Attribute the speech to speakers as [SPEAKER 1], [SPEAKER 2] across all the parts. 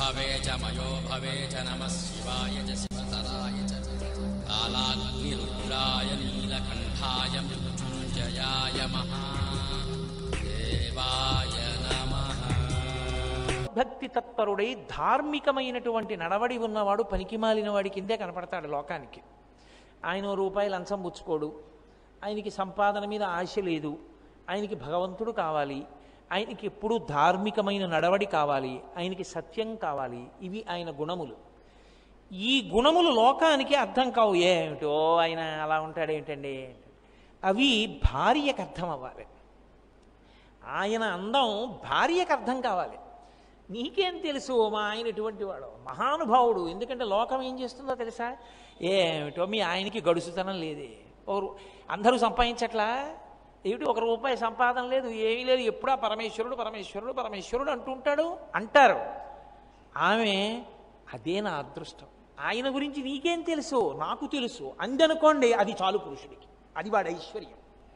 [SPEAKER 1] भवे च मयो भवे च नमः शिवाय च शिवतराय च कालाग्निरुद्राय नीलकण्ठाय मृत्युञ्जयाय महादेवाय नमः
[SPEAKER 2] భక్తి తత్పరుడై ధార్మికమైనటువంటి నడవడి ఉన్నవాడు పనికిమాలిన వాడి కిందే కనపడతాడు లోకానికి ఆయన ఓ రూపాయి లంచం పుచ్చుకోడు ఆయనకి సంపాదన మీద ఆశ లేదు ఆయనకి భగవంతుడు కావాలి ఆయనకి ఎప్పుడూ ధార్మికమైన నడవడి కావాలి ఆయనకి సత్యం కావాలి ఇవి ఆయన గుణములు ఈ గుణములు లోకానికి అర్థం కావు ఏమిటో ఆయన అలా ఉంటాడు ఏంటండి అవి భార్యకు అర్థం అవ్వాలి ఆయన అందం భార్యకు అర్థం కావాలి నీకేం తెలుసు మా ఆయన ఎటువంటి వాడు మహానుభావుడు ఎందుకంటే లోకం ఏం చేస్తుందో తెలుసా ఏమిటో మీ ఆయనకి గడుసుతనం లేదే ఒకరు అందరూ సంపాదించట్లా ఏమిటి ఒక రూపాయి సంపాదన లేదు ఏమీ లేదు ఎప్పుడా పరమేశ్వరుడు పరమేశ్వరుడు పరమేశ్వరుడు అంటుంటాడు అంటారు ఆమె అదే నా అదృష్టం ఆయన గురించి నీకేం తెలుసు నాకు తెలుసు అందనుకోండి అది చాలు పురుషుడికి అది వాడి ఐశ్వర్యం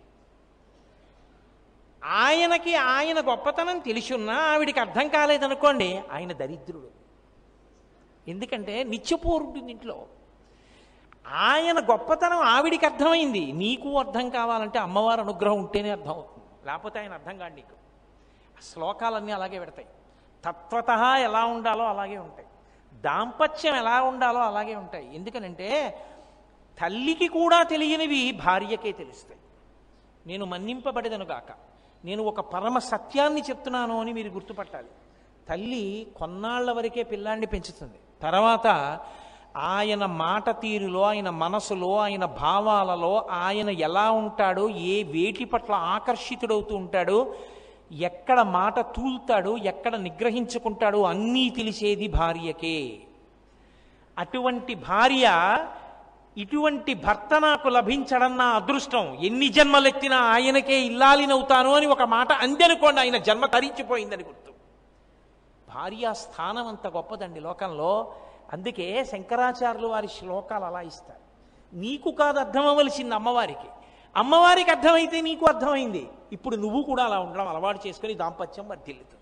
[SPEAKER 2] ఆయనకి ఆయన గొప్పతనం తెలిసున్నా ఆవిడికి అర్థం కాలేదనుకోండి ఆయన దరిద్రుడు ఎందుకంటే నిత్యపోరుంటుంది ఇంట్లో ఆయన గొప్పతనం ఆవిడికి అర్థమైంది నీకు అర్థం కావాలంటే అమ్మవారి అనుగ్రహం ఉంటేనే అర్థం అవుతుంది లేకపోతే ఆయన అర్థం కాదు నీకు ఆ శ్లోకాలన్నీ అలాగే పెడతాయి తత్వత ఎలా ఉండాలో అలాగే ఉంటాయి దాంపత్యం ఎలా ఉండాలో అలాగే ఉంటాయి ఎందుకనంటే తల్లికి కూడా తెలియనివి భార్యకే తెలుస్తాయి నేను మన్నింపబడేదను గాక నేను ఒక పరమ సత్యాన్ని చెప్తున్నాను అని మీరు గుర్తుపట్టాలి తల్లి కొన్నాళ్ల వరకే పిల్లాన్ని పెంచుతుంది తర్వాత ఆయన మాట తీరులో ఆయన మనసులో ఆయన భావాలలో ఆయన ఎలా ఉంటాడో ఏ వేటి పట్ల ఆకర్షితుడవుతూ ఉంటాడో ఎక్కడ మాట తూల్తాడో ఎక్కడ నిగ్రహించుకుంటాడో అన్నీ తెలిసేది భార్యకే అటువంటి భార్య ఇటువంటి భర్త నాకు లభించడం నా అదృష్టం ఎన్ని జన్మలెత్తినా ఆయనకే ఇల్లాలినవుతాను అని ఒక మాట అందనుకోండి ఆయన జన్మ తరించిపోయిందని గుర్తు భార్య స్థానం అంత గొప్పదండి లోకంలో అందుకే శంకరాచార్యులు వారి శ్లోకాలు అలా ఇస్తారు నీకు కాదు అర్థం అవ్వవలసింది అమ్మవారికి అమ్మవారికి అర్థమైతే నీకు అర్థమైంది ఇప్పుడు నువ్వు కూడా అలా ఉండడం అలవాటు చేసుకుని దాంపత్యం వర్ధిల్లుతుంది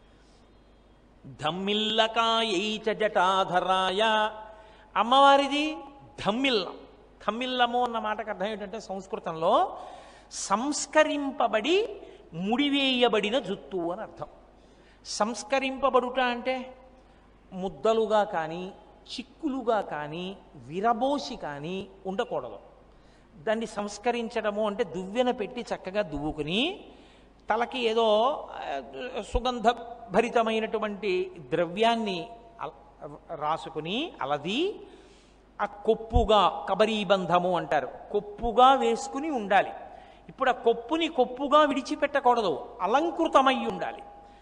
[SPEAKER 2] ధమ్మిల్లకాయైచ జటాధరాయ అమ్మవారిది ధమ్మిల్లం ధమ్మిల్లము అన్న మాటకు అర్థం ఏంటంటే సంస్కృతంలో సంస్కరింపబడి ముడివేయబడిన జుత్తు అని అర్థం సంస్కరింపబడుట అంటే ముద్దలుగా కానీ చిక్కులుగా కానీ విరబోసి కానీ ఉండకూడదు దాన్ని సంస్కరించడము అంటే దువ్వెన పెట్టి చక్కగా దువ్వుకుని తలకి ఏదో ఆ, సుగంధ భరితమైనటువంటి ద్రవ్యాన్ని అల- రాసుకుని అలది ఆ కొప్పుగా కబరీబంధము అంటారు కొప్పుగా వేసుకుని ఉండాలి ఇప్పుడు ఆ కొప్పుని కొప్పుగా విడిచిపెట్టకూడదు అలంకృతమై ఉండాలి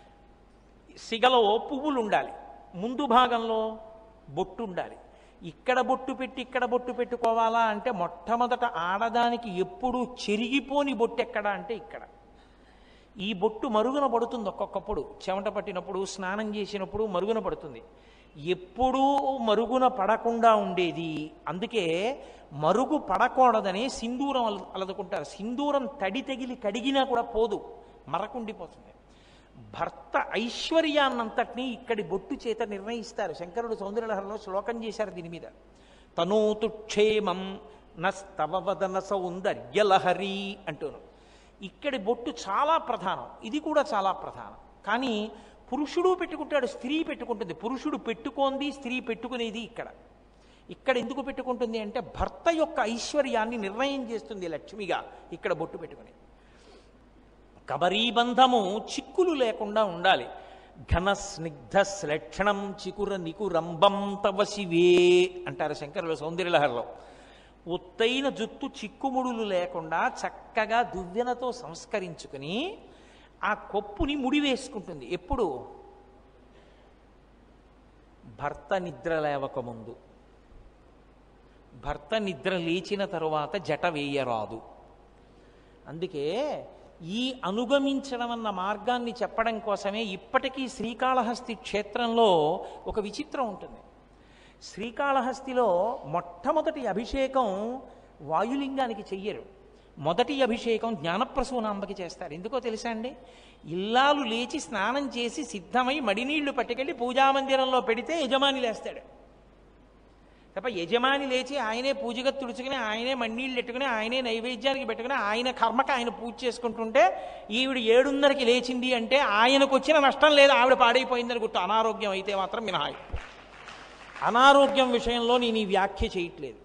[SPEAKER 2] సిగలో పువ్వులు ఉండాలి ముందు భాగంలో బొట్టు ఉండాలి ఇక్కడ బొట్టు పెట్టి ఇక్కడ బొట్టు పెట్టుకోవాలా అంటే మొట్టమొదట ఆడదానికి ఎప్పుడు చెరిగిపోని బొట్టు ఎక్కడ అంటే ఇక్కడ ఈ బొట్టు మరుగున పడుతుంది ఒక్కొక్కప్పుడు చెమట పట్టినప్పుడు స్నానం చేసినప్పుడు మరుగున పడుతుంది ఎప్పుడూ మరుగున పడకుండా ఉండేది అందుకే మరుగు పడకూడదని సింధూరం అల- అలదుకుంటారు సింధూరం తడి తగిలి కడిగినా కూడా పోదు మరకుండిపోతుంది భర్త ఐశ్వర్యాన్నంతటినీ ఇక్కడి బొట్టు చేత నిర్ణయిస్తారు శంకరుడు సౌందర్యలహరిలో శ్లోకం చేశారు దీని మీద తనూతు క్షేమం నస్తవదన సౌందర్యలహరి అంటూను ఇక్కడి బొట్టు చాలా ప్రధానం ఇది కూడా చాలా ప్రధానం కానీ పురుషుడు పెట్టుకుంటాడు స్త్రీ పెట్టుకుంటుంది పురుషుడు పెట్టుకోంది స్త్రీ పెట్టుకునేది ఇక్కడ ఇక్కడ ఎందుకు పెట్టుకుంటుంది అంటే భర్త యొక్క ఐశ్వర్యాన్ని నిర్ణయం చేస్తుంది లక్ష్మిగా ఇక్కడ బొట్టు పెట్టుకుని కబరీబంధము చిక్కులు లేకుండా ఉండాలి ఘన స్నిగ్ధ శ్లక్షణం చికుర నికురంబం తవ శివే అంటారు శంకరుల సౌందర్యలహరిలో ఒత్తైన జుత్తు చిక్కుముడులు లేకుండా చక్కగా దువ్వెనతో సంస్కరించుకుని ఆ కొప్పుని ముడి వేసుకుంటుంది ఎప్పుడు భర్త నిద్ర లేవకముందు భర్త నిద్ర లేచిన తరువాత జట వేయరాదు అందుకే ఈ అనుగమించడం అన్న మార్గాన్ని చెప్పడం కోసమే ఇప్పటికీ శ్రీకాళహస్తి క్షేత్రంలో ఒక విచిత్రం ఉంటుంది శ్రీకాళహస్తిలో మొట్టమొదటి అభిషేకం వాయులింగానికి చెయ్యరు మొదటి అభిషేకం జ్ఞానప్రసూనాంబకి చేస్తారు ఎందుకో తెలుసా అండి ఇల్లాలు లేచి స్నానం చేసి సిద్ధమై మడినీళ్లు పట్టుకెళ్ళి పూజామందిరంలో పెడితే యజమాని లేస్తాడు తప్ప యజమాని లేచి ఆయనే పూజగా తుడుచుకుని ఆయనే మన్నీళ్ళు పెట్టుకుని ఆయనే నైవేద్యానికి పెట్టుకుని ఆయన కర్మకి ఆయన పూజ చేసుకుంటుంటే ఈవిడ ఏడున్నరకి లేచింది అంటే ఆయనకు వచ్చిన నష్టం లేదు ఆవిడ పాడైపోయిందని గుర్తు అనారోగ్యం అయితే మాత్రం మినహాయి అనారోగ్యం విషయంలో నేను ఈ వ్యాఖ్య చేయట్లేదు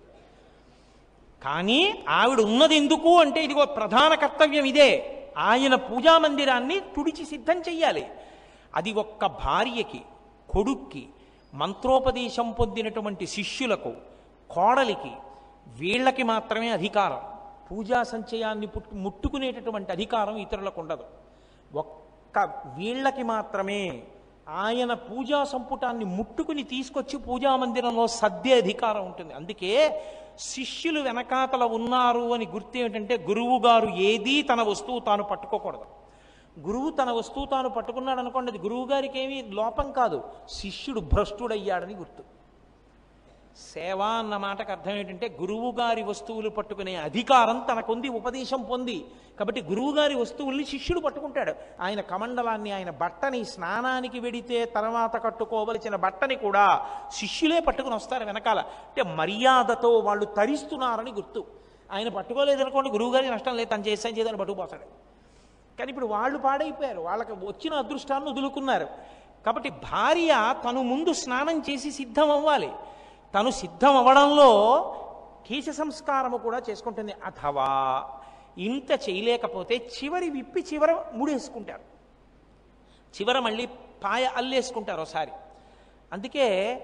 [SPEAKER 2] కానీ ఆవిడ ఉన్నది ఎందుకు అంటే ఇదిగో ప్రధాన కర్తవ్యం ఇదే ఆయన పూజా మందిరాన్ని తుడిచి సిద్ధం చెయ్యాలి అది ఒక్క భార్యకి కొడుక్కి మంత్రోపదేశం పొందినటువంటి శిష్యులకు కోడలికి వీళ్ళకి మాత్రమే అధికారం పూజా సంచయాన్ని పుట్టు ముట్టుకునేటటువంటి అధికారం ఇతరులకు ఉండదు ఒక్క వీళ్ళకి మాత్రమే ఆయన పూజా సంపుటాన్ని ముట్టుకుని తీసుకొచ్చి పూజా మందిరంలో సద్దే అధికారం ఉంటుంది అందుకే శిష్యులు వెనకాతల ఉన్నారు అని గుర్తు ఏమిటంటే గురువు గారు ఏదీ తన వస్తువు తాను పట్టుకోకూడదు గురువు తన వస్తువు తాను పట్టుకున్నాడు అనుకోండి అది గురువు గారికి ఏమీ లోపం కాదు శిష్యుడు భ్రష్టుడయ్యాడని గుర్తు సేవ అన్న మాటకు అర్థం ఏంటంటే గురువు గారి వస్తువులు పట్టుకునే అధికారం తనకుంది ఉపదేశం పొంది కాబట్టి గురువు గారి వస్తువుల్ని శిష్యుడు పట్టుకుంటాడు ఆయన కమండలాన్ని ఆయన బట్టని స్నానానికి వెడితే తర్వాత కట్టుకోవలసిన బట్టని కూడా శిష్యులే పట్టుకుని వస్తారు వెనకాల అంటే మర్యాదతో వాళ్ళు తరిస్తున్నారని గుర్తు ఆయన పట్టుకోలేదనుకోండి గురువు గారికి నష్టం లేదు తను చేస్తాను చేదని పట్టుకుపోతాడు కానీ ఇప్పుడు వాళ్ళు పాడైపోయారు వాళ్ళకి వచ్చిన అదృష్టాన్ని వదులుకున్నారు కాబట్టి భార్య తను ముందు స్నానం చేసి సిద్ధం అవ్వాలి తను సిద్ధం అవ్వడంలో కేశ సంస్కారము కూడా చేసుకుంటుంది అథవా ఇంత చేయలేకపోతే చివరి విప్పి చివర ముడేసుకుంటారు చివర మళ్ళీ పాయ అల్లేసుకుంటారు ఒకసారి అందుకే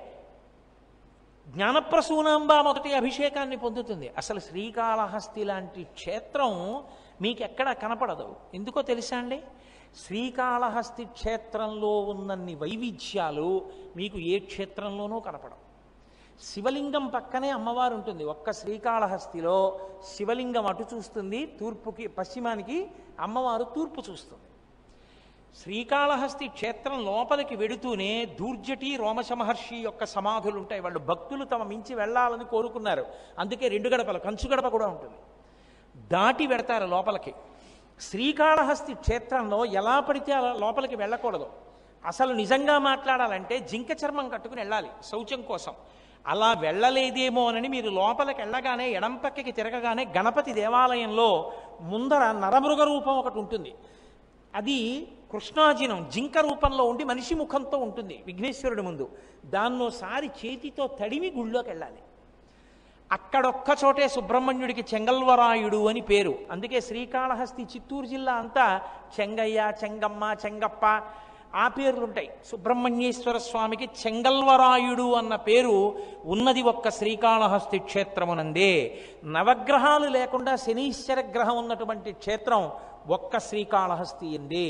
[SPEAKER 2] జ్ఞానప్రసూనాంబ మొదటి అభిషేకాన్ని పొందుతుంది అసలు శ్రీకాళహస్తి లాంటి క్షేత్రం మీకు ఎక్కడ కనపడదు ఎందుకో తెలుసా అండి శ్రీకాళహస్తి క్షేత్రంలో ఉన్నన్ని వైవిధ్యాలు మీకు ఏ క్షేత్రంలోనూ కనపడవు శివలింగం పక్కనే అమ్మవారు ఉంటుంది ఒక్క శ్రీకాళహస్తిలో శివలింగం అటు చూస్తుంది తూర్పుకి పశ్చిమానికి అమ్మవారు తూర్పు చూస్తుంది శ్రీకాళహస్తి క్షేత్రం లోపలికి వెడుతూనే దూర్జటి రోమశ మహర్షి యొక్క సమాధులు ఉంటాయి వాళ్ళు భక్తులు తమ మించి వెళ్ళాలని కోరుకున్నారు అందుకే రెండు గడపలు కంచు గడప కూడా ఉంటుంది దాటి వెడతారు లోపలికి శ్రీకాళహస్తి క్షేత్రంలో ఎలా పడితే అలా లోపలికి వెళ్ళకూడదు అసలు నిజంగా మాట్లాడాలంటే జింక చర్మం కట్టుకుని వెళ్ళాలి శౌచం కోసం అలా వెళ్ళలేదేమో అని మీరు లోపలికి వెళ్ళగానే ఎడం పక్కకి తిరగగానే గణపతి దేవాలయంలో ముందర నరమృగ రూపం ఒకటి ఉంటుంది అది కృష్ణాజినం జింక రూపంలో ఉండి మనిషి ముఖంతో ఉంటుంది విఘ్నేశ్వరుడి ముందు దాన్నోసారి చేతితో తడిమి గుళ్ళోకి వెళ్ళాలి అక్కడొక్క చోటే సుబ్రహ్మణ్యుడికి చెంగల్వరాయుడు అని పేరు అందుకే శ్రీకాళహస్తి చిత్తూరు జిల్లా అంతా చెంగయ్య చెంగమ్మ చెంగప్ప ఆ పేర్లుంటాయి సుబ్రహ్మణ్యేశ్వర స్వామికి చెంగల్వరాయుడు అన్న పేరు ఉన్నది ఒక్క శ్రీకాళహస్తి క్షేత్రమునందే నవగ్రహాలు లేకుండా శనీశ్వర గ్రహం ఉన్నటువంటి క్షేత్రం ఒక్క శ్రీకాళహస్తి ఎందే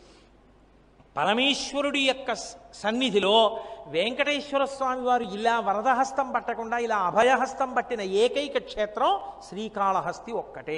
[SPEAKER 2] పరమేశ్వరుడి యొక్క సన్నిధిలో వెంకటేశ్వర స్వామి వారు ఇలా వరదహస్తం పట్టకుండా ఇలా అభయహస్తం పట్టిన ఏకైక క్షేత్రం శ్రీకాళహస్తి ఒక్కటే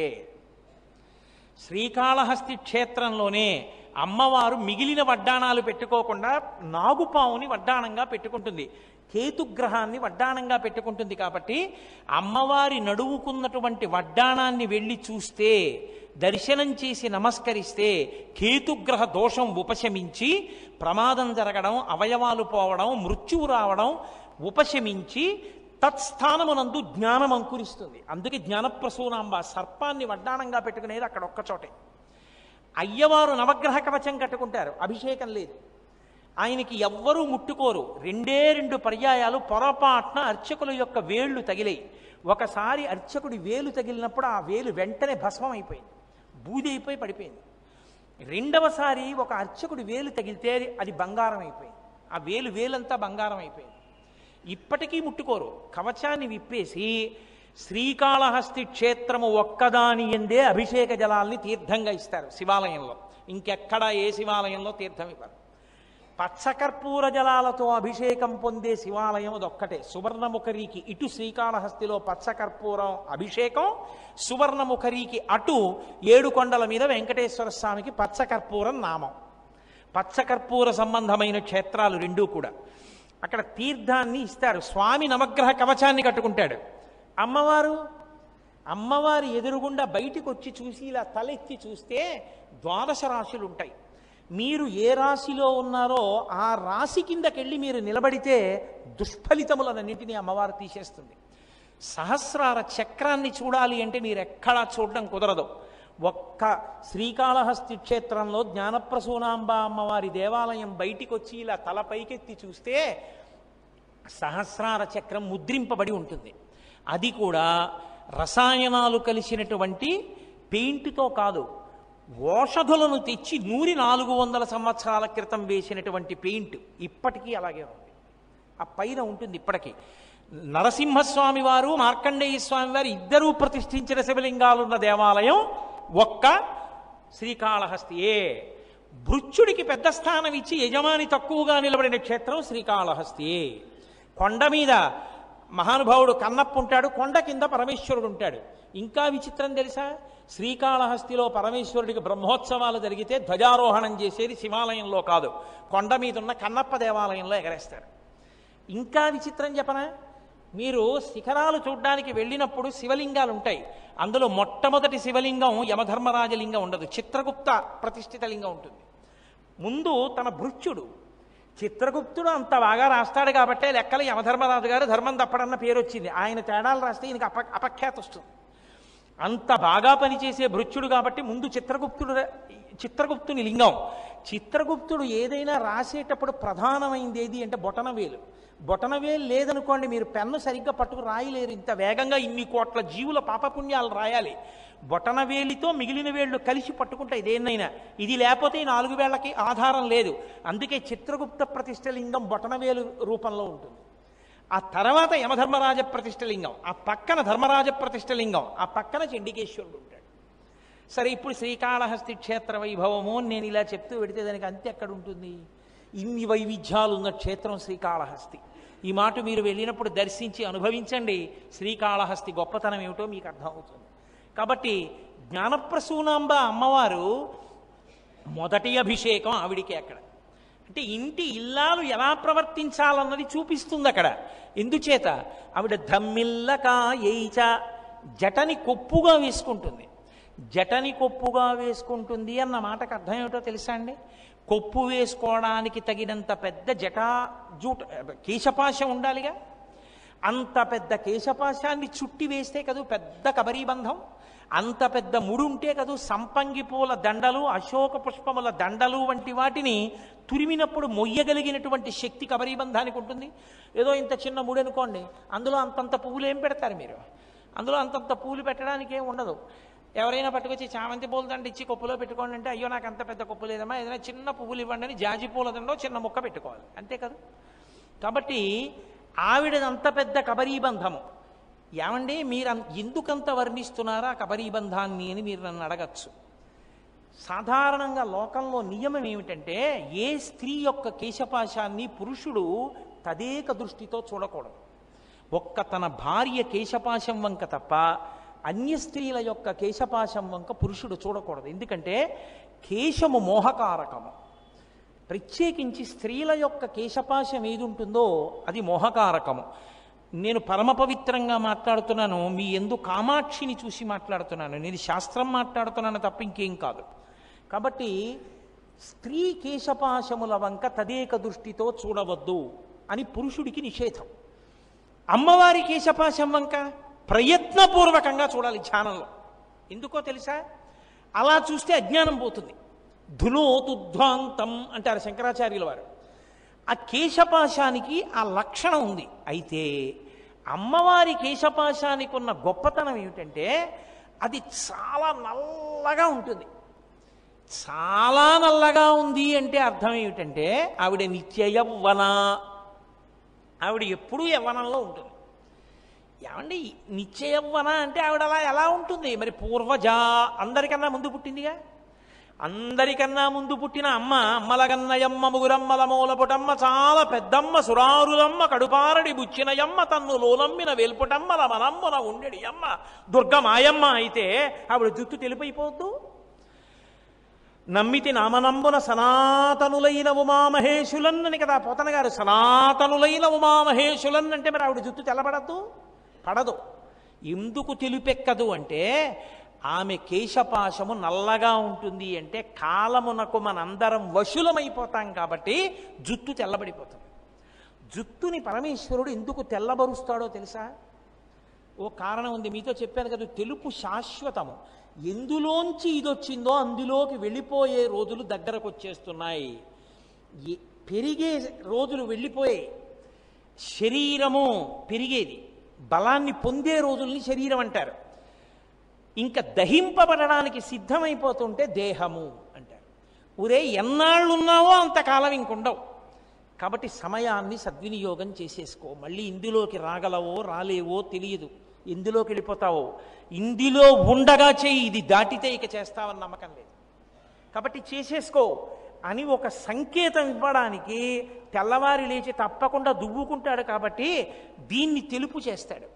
[SPEAKER 2] శ్రీకాళహస్తి క్షేత్రంలోనే అమ్మవారు మిగిలిన వడ్డాణాలు పెట్టుకోకుండా నాగుపావుని వడ్డాణంగా పెట్టుకుంటుంది కేతుగ్రహాన్ని వడ్డాణంగా పెట్టుకుంటుంది కాబట్టి అమ్మవారి నడువుకున్నటువంటి వడ్డాణాన్ని వెళ్ళి చూస్తే దర్శనం చేసి నమస్కరిస్తే కేతుగ్రహ దోషం ఉపశమించి ప్రమాదం జరగడం అవయవాలు పోవడం మృత్యువు రావడం ఉపశమించి తత్స్థానమునందు జ్ఞానం అంకురిస్తుంది అందుకే జ్ఞానప్రసూనాంబ సర్పాన్ని వడ్డాణంగా పెట్టుకునేది అక్కడ ఒక్క చోటే అయ్యవారు నవగ్రహ కవచం కట్టుకుంటారు అభిషేకం లేదు ఆయనకి ఎవ్వరూ ముట్టుకోరు రెండే రెండు పర్యాయాలు పొరపాటున అర్చకుల యొక్క వేళ్లు తగిలాయి ఒకసారి అర్చకుడి వేలు తగిలినప్పుడు ఆ వేలు వెంటనే భస్మం అయిపోయింది బూది అయిపోయి పడిపోయింది రెండవసారి ఒక అర్చకుడి వేలు తగిలితే అది బంగారం అయిపోయింది ఆ వేలు వేలంతా బంగారం అయిపోయింది ఇప్పటికీ ముట్టుకోరు కవచాన్ని విప్పేసి శ్రీకాళహస్తి క్షేత్రము ఒక్కదాని ఎందే అభిషేక జలాల్ని తీర్థంగా ఇస్తారు శివాలయంలో ఇంకెక్కడ ఏ శివాలయంలో తీర్థం ఇవ్వరు పచ్చకర్పూర జలాలతో అభిషేకం పొందే శివాలయం అదొక్కటే సువర్ణముఖరికి ఇటు శ్రీకాళహస్తిలో పచ్చకర్పూరం అభిషేకం సువర్ణముఖరికి అటు ఏడు కొండల మీద వెంకటేశ్వర స్వామికి పచ్చకర్పూరం నామం పచ్చకర్పూర సంబంధమైన క్షేత్రాలు రెండూ కూడా అక్కడ తీర్థాన్ని ఇస్తారు స్వామి నవగ్రహ కవచాన్ని కట్టుకుంటాడు అమ్మవారు అమ్మవారి ఎదురుగుండా బయటికి వచ్చి చూసి ఇలా తలెత్తి చూస్తే ద్వాదశ రాశులు ఉంటాయి మీరు ఏ రాశిలో ఉన్నారో ఆ రాశి కిందకెళ్ళి మీరు నిలబడితే దుష్ఫలితములన్నింటినీ అమ్మవారు తీసేస్తుంది సహస్రార చక్రాన్ని చూడాలి అంటే మీరు ఎక్కడా చూడడం కుదరదు ఒక్క శ్రీకాళహస్తి క్షేత్రంలో జ్ఞానప్రసూనాంబ అమ్మవారి దేవాలయం బయటికి వచ్చి ఇలా తల పైకెత్తి చూస్తే సహస్రార చక్రం ముద్రింపబడి ఉంటుంది అది కూడా రసాయనాలు కలిసినటువంటి పెయింట్తో కాదు ఓషధులను తెచ్చి నూరి నాలుగు వందల సంవత్సరాల క్రితం వేసినటువంటి పెయింట్ ఇప్పటికీ అలాగే ఉంది ఆ పైన ఉంటుంది ఇప్పటికీ నరసింహస్వామి వారు మార్కండేయ స్వామి వారు ఇద్దరూ ప్రతిష్ఠించిన శివలింగాలున్న దేవాలయం ఒక్క శ్రీకాళహస్తియే భృత్యుడికి పెద్ద స్థానం ఇచ్చి యజమాని తక్కువగా నిలబడిన క్షేత్రం శ్రీకాళహస్తియే కొండ మీద మహానుభావుడు కన్నప్ప ఉంటాడు కొండ కింద పరమేశ్వరుడు ఉంటాడు ఇంకా విచిత్రం తెలుసా శ్రీకాళహస్తిలో పరమేశ్వరుడికి బ్రహ్మోత్సవాలు జరిగితే ధ్వజారోహణం చేసేది శివాలయంలో కాదు కొండ మీద ఉన్న కన్నప్ప దేవాలయంలో ఎగరేస్తారు ఇంకా విచిత్రం చెప్పనా మీరు శిఖరాలు చూడడానికి వెళ్ళినప్పుడు శివలింగాలు ఉంటాయి అందులో మొట్టమొదటి శివలింగం యమధర్మరాజలింగం ఉండదు చిత్రగుప్త ప్రతిష్ఠిత లింగం ఉంటుంది ముందు తన భృత్యుడు చిత్రగుప్తుడు అంత బాగా రాస్తాడు కాబట్టే లెక్కలు యమధర్మరాజు గారు ధర్మం తప్పడన్న పేరు వచ్చింది ఆయన తేడాలు రాస్తే ఈయనకి అప అపఖ్యాతి వస్తుంది అంత బాగా పనిచేసే భృత్యుడు కాబట్టి ముందు చిత్రగుప్తుడు రా- చిత్రగుప్తుని లింగం చిత్రగుప్తుడు ఏదైనా రాసేటప్పుడు ప్రధానమైంది ఏది అంటే బొటనవేలు బొటనవేలు లేదనుకోండి మీరు పెన్ను సరిగ్గా పట్టుకు రాయలేరు ఇంత వేగంగా ఇన్ని కోట్ల జీవుల పాపపుణ్యాలు రాయాలి బొటనవేలితో మిగిలిన వేళ్ళు కలిసి పట్టుకుంటాయి దేన్నైనా ఇది లేకపోతే ఈ నాలుగు వేళ్లకి ఆధారం లేదు అందుకే చిత్రగుప్త ప్రతిష్ఠ లింగం బొటనవేలు రూపంలో ఉంటుంది ఆ తర్వాత యమధర్మరాజ ప్రతిష్ఠ లింగం ఆ పక్కన ధర్మరాజ ప్రతిష్ఠ లింగం ఆ పక్కన చండికేశ్వరుడు ఉంటాడు సరే ఇప్పుడు శ్రీకాళహస్తి క్షేత్ర వైభవము అని నేను ఇలా చెప్తూ పెడితే దానికి అంతే ఎక్కడ ఉంటుంది ఇన్ని వైవిధ్యాలు ఉన్న క్షేత్రం శ్రీకాళహస్తి ఈ మాట మీరు వెళ్ళినప్పుడు దర్శించి అనుభవించండి శ్రీకాళహస్తి గొప్పతనం ఏమిటో మీకు అర్థమవుతుంది కాబట్టి జ్ఞానప్రసూనాంబ అమ్మవారు మొదటి అభిషేకం ఆవిడికి అక్కడ అంటే ఇంటి ఇల్లాలు ఎలా ప్రవర్తించాలన్నది చూపిస్తుంది అక్కడ ఎందుచేత ఆవిడ ధమ్మిల్లక ఏయిచ జటని కొప్పుగా వేసుకుంటుంది జటని కొప్పుగా వేసుకుంటుంది అన్న మాటకు అర్థం ఏమిటో తెలుసా అండి కొప్పు వేసుకోవడానికి తగినంత పెద్ద జటా జూట కేశపాశం ఉండాలిగా అంత పెద్ద కేశపాశాన్ని చుట్టి వేస్తే కదూ పెద్ద కబరీబంధం అంత పెద్ద ముడుంటే కదూ సంపంగి పూల దండలు అశోక పుష్పముల దండలు వంటి వాటిని తురిమినప్పుడు మొయ్యగలిగినటువంటి శక్తి కబరీబంధానికి ఉంటుంది ఏదో ఇంత చిన్న ముడి అనుకోండి అందులో అంతంత పువ్వులు ఏం పెడతారు మీరు అందులో అంతంత పువ్వులు పెట్టడానికి ఏం ఉండదు ఎవరైనా పట్టుకొచ్చి చామంతి పూల దండ ఇచ్చి కొప్పులో పెట్టుకోండి అంటే అయ్యో నాకు అంత పెద్ద కొప్పు లేదమ్మా ఏదైనా చిన్న పువ్వులు ఇవ్వండి అని జాజి పూల దండో చిన్న ముక్క పెట్టుకోవాలి అంతే కదా కాబట్టి ఆవిడదంత పెద్ద కబరీబంధము ఏమండి మీరు అన్- ఎందుకంత వర్ణిస్తున్నారా ఆ కబరీబంధాన్ని అని మీరు నన్ను అడగచ్చు సాధారణంగా లోకంలో నియమం ఏమిటంటే ఏ స్త్రీ యొక్క కేశపాశాన్ని పురుషుడు తదేక దృష్టితో చూడకూడదు ఒక్క తన భార్య కేశపాశం వంక తప్ప అన్య స్త్రీల యొక్క కేశపాశం వంక పురుషుడు చూడకూడదు ఎందుకంటే కేశము మోహకారకము ప్రత్యేకించి స్త్రీల యొక్క కేశపాశం ఏది ఉంటుందో అది మోహకారకము నేను పరమ పవిత్రంగా మాట్లాడుతున్నాను మీ ఎందు కామాక్షిని చూసి మాట్లాడుతున్నాను నేను శాస్త్రం మాట్లాడుతున్నాను తప్ప ఇంకేం కాదు కాబట్టి స్త్రీ కేశపాశముల వంక తదేక దృష్టితో చూడవద్దు అని పురుషుడికి నిషేధం అమ్మవారి కేశపాశం వంక ప్రయత్నపూర్వకంగా చూడాలి ధ్యానంలో ఎందుకో తెలుసా అలా చూస్తే అజ్ఞానం పోతుంది ధునోతుధ్వాంతం అంటారు శంకరాచార్యుల వారు ఆ కేశపాశానికి ఆ లక్షణం ఉంది అయితే అమ్మవారి కేశపాశానికి ఉన్న గొప్పతనం ఏమిటంటే అది చాలా నల్లగా ఉంటుంది చాలా నల్లగా ఉంది అంటే అర్థం ఏమిటంటే ఆవిడ నిత్య యవ్వన ఆవిడ ఎప్పుడూ యవ్వనంలో ఉంటుంది ఏమండి నిత్య యవ్వన అంటే ఆవిడ అలా ఎలా ఉంటుంది మరి పూర్వజ అందరికన్నా ముందు పుట్టిందిగా అందరికన్నా ముందు పుట్టిన అమ్మ అమ్మలగన్నయమ్మ ముగురమ్మల మూలపుటమ్మ చాలా పెద్దమ్మ సురారులమ్మ కడుపారడి బుచ్చినయమ్మ తన్ను లోలమ్మిన వేల్పుటమ్మల మనమ్మున ఉండెడి అమ్మ దుర్గమాయమ్మ అయితే ఆవిడ జుత్తు తెలిపైపోద్దు నమ్మితి నామనంబున సనాతనులైన ఉమామహేశులన్నని కదా పోతన గారు సనాతనులైన ఉమామహేశులన్ అంటే మరి ఆవిడ జుత్తు తెల్లబడద్దు పడదు ఎందుకు తెలుపెక్కదు అంటే ఆమె కేశపాశము నల్లగా ఉంటుంది అంటే కాలమునకు మనందరం వశులమైపోతాం కాబట్టి జుట్టు తెల్లబడిపోతుంది జుట్టుని పరమేశ్వరుడు ఎందుకు తెల్లబరుస్తాడో తెలుసా ఓ కారణం ఉంది మీతో చెప్పాను కదా తెలుపు శాశ్వతము ఎందులోంచి ఇది వచ్చిందో అందులోకి వెళ్ళిపోయే రోజులు దగ్గరకు వచ్చేస్తున్నాయి ఎ- పెరిగే రోజులు వెళ్ళిపోయాయి శరీరము పెరిగేది బలాన్ని పొందే రోజుల్ని శరీరం అంటారు ఇంకా దహింపబడడానికి సిద్ధమైపోతుంటే దేహము అంటారు ఊరే ఎన్నాళ్ళున్నావో అంతకాలం ఇంకుండవు కాబట్టి సమయాన్ని సద్వినియోగం చేసేసుకో మళ్ళీ ఇందులోకి రాగలవో రాలేవో తెలియదు ఇందులోకి వెళ్ళిపోతావో ఇందులో ఉండగా చేయి ఇది దాటితే ఇక చేస్తావని నమ్మకం లేదు కాబట్టి చేసేసుకో అని ఒక సంకేతం ఇవ్వడానికి తెల్లవారి లేచి తప్పకుండా దువ్వుకుంటాడు కాబట్టి దీన్ని తెలుపు చేస్తాడు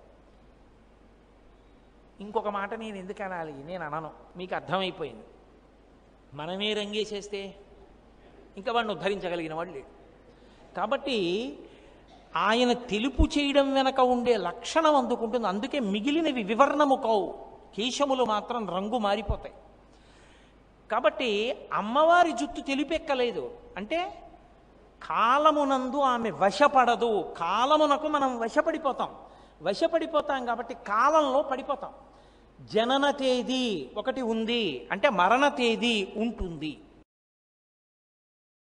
[SPEAKER 2] ఇంకొక మాట నేను ఎందుకు అనాలి నేను అనను మీకు అర్థమైపోయింది మనమే రంగేసేస్తే ఇంకా వాడిని ఉద్ధరించగలిగిన వాడు లేడు కాబట్టి ఆయన తెలుపు చేయడం వెనక ఉండే లక్షణం అందుకుంటుంది అందుకే మిగిలినవి వివర్ణము కావు కేశములు మాత్రం రంగు మారిపోతాయి కాబట్టి అమ్మవారి జుట్టు తెలిపెక్కలేదు అంటే కాలమునందు ఆమె వశపడదు కాలమునకు మనం వశపడిపోతాం వశపడిపోతాం కాబట్టి కాలంలో పడిపోతాం జనన తేదీ ఒకటి ఉంది అంటే మరణ తేదీ ఉంటుంది